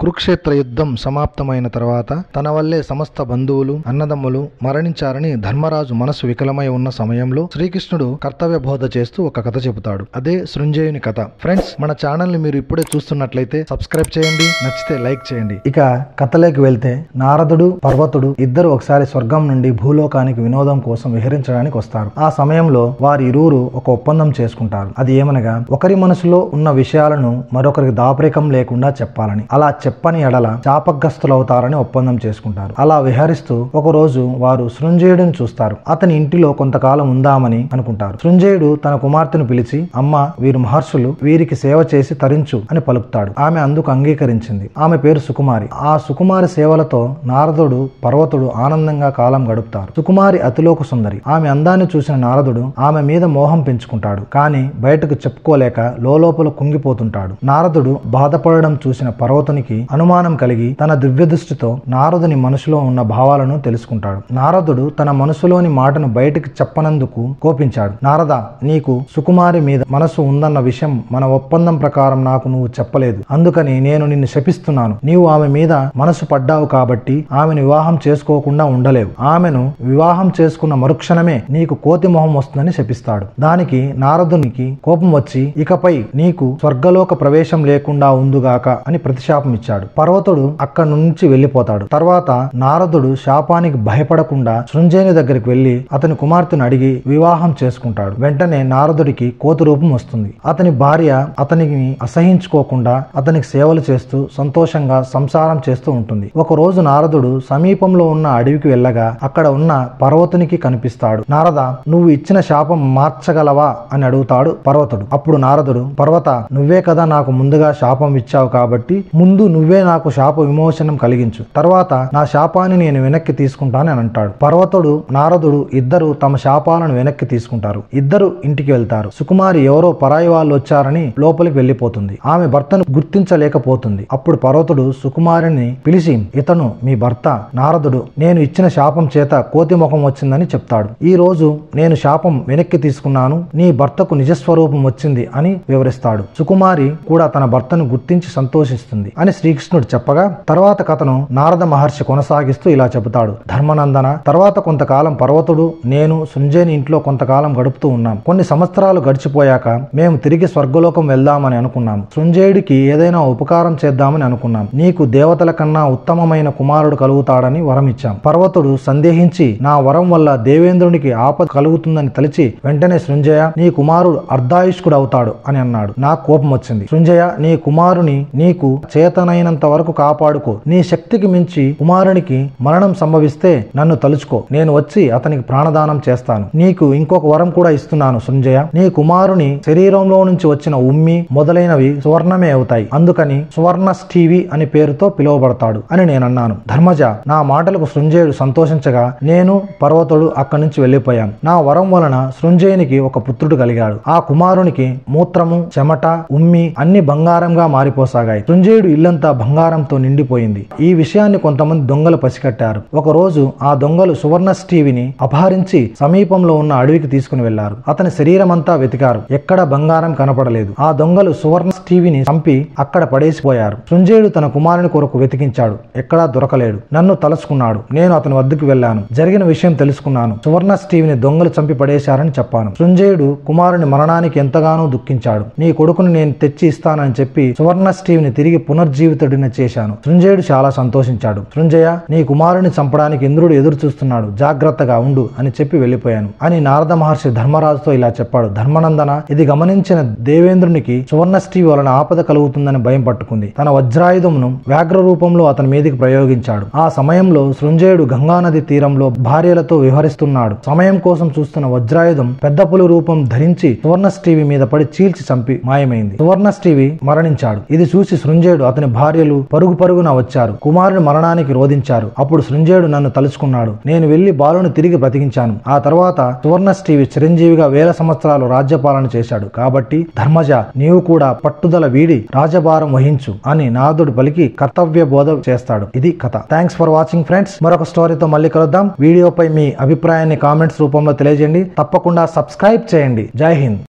కురుక్షేత్ర యుద్ధం సమాప్తమైన తర్వాత తన వల్లే సమస్త బంధువులు అన్నదమ్ములు మరణించారని ధర్మరాజు మనసు వికలమై ఉన్న సమయంలో శ్రీకృష్ణుడు కర్తవ్య బోధ చేస్తూ ఒక కథ చెబుతాడు అదే సృంజయుని కథ ఫ్రెండ్స్ మన ఛానల్ ని మీరు ఇప్పుడే చూస్తున్నట్లయితే సబ్స్క్రైబ్ చేయండి నచ్చితే లైక్ చేయండి ఇక కథలోకి వెళ్తే నారదుడు పర్వతుడు ఇద్దరు ఒకసారి స్వర్గం నుండి భూలోకానికి వినోదం కోసం విహరించడానికి వస్తారు ఆ సమయంలో వారి ఇరువురు ఒక ఒప్పందం చేసుకుంటారు అది ఏమనగా ఒకరి మనసులో ఉన్న విషయాలను మరొకరికి దాపరికం లేకుండా చెప్పాలని అలా చెప్పని ఎడల శాపగ్రస్తులవుతారని ఒప్పందం చేసుకుంటారు అలా విహరిస్తూ ఒక రోజు వారు సృంజయుడిని చూస్తారు అతని ఇంటిలో కొంతకాలం ఉందామని అనుకుంటారు సృంజయుడు తన కుమార్తెను పిలిచి అమ్మ వీరు మహర్షులు వీరికి సేవ చేసి తరించు అని పలుకుతాడు ఆమె అందుకు అంగీకరించింది ఆమె పేరు సుకుమారి ఆ సుకుమారి సేవలతో నారదుడు పర్వతుడు ఆనందంగా కాలం గడుపుతారు సుకుమారి అతిలోక సుందరి ఆమె అందాన్ని చూసిన నారదుడు ఆమె మీద మోహం పెంచుకుంటాడు కానీ బయటకు చెప్పుకోలేక లోపల కుంగిపోతుంటాడు నారదుడు బాధపడడం చూసిన పర్వతునికి అనుమానం కలిగి తన దివ్య దృష్టితో నారదుని మనసులో ఉన్న భావాలను తెలుసుకుంటాడు నారదుడు తన మనసులోని మాటను బయటికి చెప్పనందుకు కోపించాడు నారద నీకు సుకుమారి మీద మనసు ఉందన్న విషయం మన ఒప్పందం ప్రకారం నాకు నువ్వు చెప్పలేదు అందుకని నేను నిన్ను శపిస్తున్నాను నీవు ఆమె మీద మనసు పడ్డావు కాబట్టి ఆమెను వివాహం చేసుకోకుండా ఉండలేవు ఆమెను వివాహం చేసుకున్న మరుక్షణమే నీకు కోతి మొహం వస్తుందని శపిస్తాడు దానికి నారదునికి కోపం వచ్చి ఇకపై నీకు స్వర్గలోక ప్రవేశం లేకుండా ఉందుగాక అని ప్రతిశాపం ఇచ్చాడు పర్వతుడు అక్కడి నుంచి వెళ్లిపోతాడు తర్వాత నారదుడు శాపానికి భయపడకుండా సృంజయుని దగ్గరికి వెళ్లి అతని కుమార్తెను అడిగి వివాహం చేసుకుంటాడు వెంటనే నారదుడికి కోతి రూపం వస్తుంది అతని భార్య అతనికి అసహించుకోకుండా అతనికి సేవలు చేస్తూ సంతోషంగా సంసారం చేస్తూ ఉంటుంది ఒక రోజు నారదుడు సమీపంలో ఉన్న అడవికి వెళ్ళగా అక్కడ ఉన్న పర్వతునికి కనిపిస్తాడు నారద నువ్వు ఇచ్చిన శాపం మార్చగలవా అని అడుగుతాడు పర్వతుడు అప్పుడు నారదుడు పర్వత నువ్వే కదా నాకు ముందుగా శాపం ఇచ్చావు కాబట్టి ముందు నువ్వే నాకు శాప విమోచనం కలిగించు తర్వాత నా శాపాన్ని నేను వెనక్కి తీసుకుంటాను అని అంటాడు పర్వతుడు నారదుడు ఇద్దరు తమ శాపాలను వెనక్కి తీసుకుంటారు ఇద్దరు ఇంటికి వెళ్తారు సుకుమారి ఎవరో పరాయి వాళ్ళు వచ్చారని లోపలికి వెళ్లిపోతుంది ఆమె భర్తను గుర్తించలేకపోతుంది అప్పుడు పర్వతుడు సుకుమారిని పిలిచి ఇతను మీ భర్త నారదుడు నేను ఇచ్చిన శాపం చేత కోతి ముఖం వచ్చిందని చెప్తాడు ఈ రోజు నేను శాపం వెనక్కి తీసుకున్నాను నీ భర్తకు నిజస్వరూపం వచ్చింది అని వివరిస్తాడు సుకుమారి కూడా తన భర్తను గుర్తించి సంతోషిస్తుంది అని శ్రీకృష్ణుడు చెప్పగా తర్వాత కథను నారద మహర్షి కొనసాగిస్తూ ఇలా చెబుతాడు ధర్మనందన తర్వాత కొంతకాలం పర్వతుడు నేను సుంజేని ఇంట్లో కొంతకాలం గడుపుతూ ఉన్నాం కొన్ని సంవత్సరాలు గడిచిపోయాక మేము తిరిగి స్వర్గలోకం వెళ్దామని అనుకున్నాం సృంజయుడికి ఏదైనా ఉపకారం చేద్దామని అనుకున్నాం నీకు దేవతల కన్నా ఉత్తమమైన కుమారుడు కలుగుతాడని వరం ఇచ్చాం పర్వతుడు సందేహించి నా వరం వల్ల దేవేంద్రునికి ఆపద కలుగుతుందని తలిచి వెంటనే సృంజయ నీ కుమారుడు అర్ధాయుష్కుడు అవుతాడు అని అన్నాడు నాకు కోపం వచ్చింది సృంజయ నీ కుమారుని నీకు చేతనైనంత వరకు కాపాడుకో నీ శక్తికి మించి కుమారునికి మరణం సంభవిస్తే నన్ను తలుచుకో నేను వచ్చి అతనికి ప్రాణదానం చేస్తాను నీకు ఇంకొక వరం కూడా ఇస్తున్నాను సృంజయ నీ కుమారుని శరీరంలో నుంచి వచ్చిన ఉమ్మి మొదలైనవి సువర్ణమే అవుతాయి అందుకని సువర్ణ స్టీవి అని పేరుతో పిలువబడతాడు అని నేను అన్నాను ధర్మజ నా మాటలకు సృంజయుడు సంతోషించగా నేను పర్వతుడు అక్కడి నుంచి వెళ్లిపోయాం నా వరం వలన సృంజయునికి ఒక పుత్రుడు కలిగాడు ఆ కుమారునికి మూత్రము చెమట ఉమ్మి అన్ని బంగారంగా మారిపోసాగాయి సృంజయుడు ఇల్లంతా బంగారంతో నిండిపోయింది ఈ విషయాన్ని కొంతమంది దొంగలు పసిగట్టారు ఒక రోజు ఆ దొంగలు సువర్ణ స్టీవిని అపహరించి సమీపంలో ఉన్న అడవికి తీసుకుని వెళ్లారు అతని శరీరం అంతా వెతికారు ఎక్కడ బంగారం కనపడలేదు ఆ దొంగలు సువర్ణ స్టీవిని చంపి అక్కడ పడేసిపోయారు సృంజయుడు తన కుమారుని కొరకు వెతికించాడు ఎక్కడా దొరకలేడు నన్ను తలుచుకున్నాడు నేను అతని వద్దకు వెళ్ళాను జరిగిన విషయం తెలుసుకున్నాను సువర్ణ స్టీవిని దొంగలు చంపి పడేశారని చెప్పాను సృంజయుడు కుమారుని మరణానికి ఎంతగానో దుఃఖించాడు నీ కొడుకుని నేను తెచ్చి ఇస్తానని చెప్పి సువర్ణ స్టీవిని తిరిగి పునర్జీవితుడిని చేశాను సృంజయుడు చాలా సంతోషించాడు సృంజయ నీ కుమారుని చంపడానికి ఇంద్రుడు ఎదురు చూస్తున్నాడు జాగ్రత్తగా ఉండు అని చెప్పి వెళ్ళిపోయాను అని నారద మహర్షి ధర్మరాజుతో ఇలా చెప్పాడు ధర్మనందన ఇది గమనించిన దేవేంద్రునికి సువర్ణ స్టీవి వలన ఆపద కలుగుతుందని భయం పట్టుకుంది తన వజ్రాయుధమును వ్యాఘ్ర రూపంలో అతని మీదికి ప్రయోగించాడు ఆ సమయంలో సృంజయుడు గంగానది తీరంలో భార్యలతో విహరిస్తున్నాడు సమయం కోసం చూస్తున్న వజ్రాయుధం పెద్ద పులి రూపం ధరించి సువర్ణ స్టీవి మీద పడి చీల్చి చంపి మాయమైంది సువర్ణ స్టీవి మరణించాడు ఇది చూసి సృంజయుడు అతని భార్యలు పరుగు పరుగున వచ్చారు కుమారుని మరణానికి రోధించారు అప్పుడు సృంజయుడు నన్ను తలుచుకున్నాడు నేను వెళ్లి బాలుని తిరిగి బ్రతికించాను ఆ తర్వాత సువర్ణ స్టీవి చిరంజీవిగా వేల సంవత్సరాలు రాజ్యపాలన చేశాడు కాబట్టి ధర్మజ నీవు కూడా పట్టుదల వీడి రాజభారం వహించు అని నారదుడు పలికి కర్తవ్య బోధ చేస్తాడు ఇది కథ థ్యాంక్స్ ఫర్ వాచింగ్ ఫ్రెండ్స్ మరొక స్టోరీతో మళ్ళీ కలుద్దాం వీడియోపై మీ అభిప్రాయాన్ని కామెంట్స్ రూపంలో తెలియజేయండి తప్పకుండా సబ్స్క్రైబ్ చేయండి జై హింద్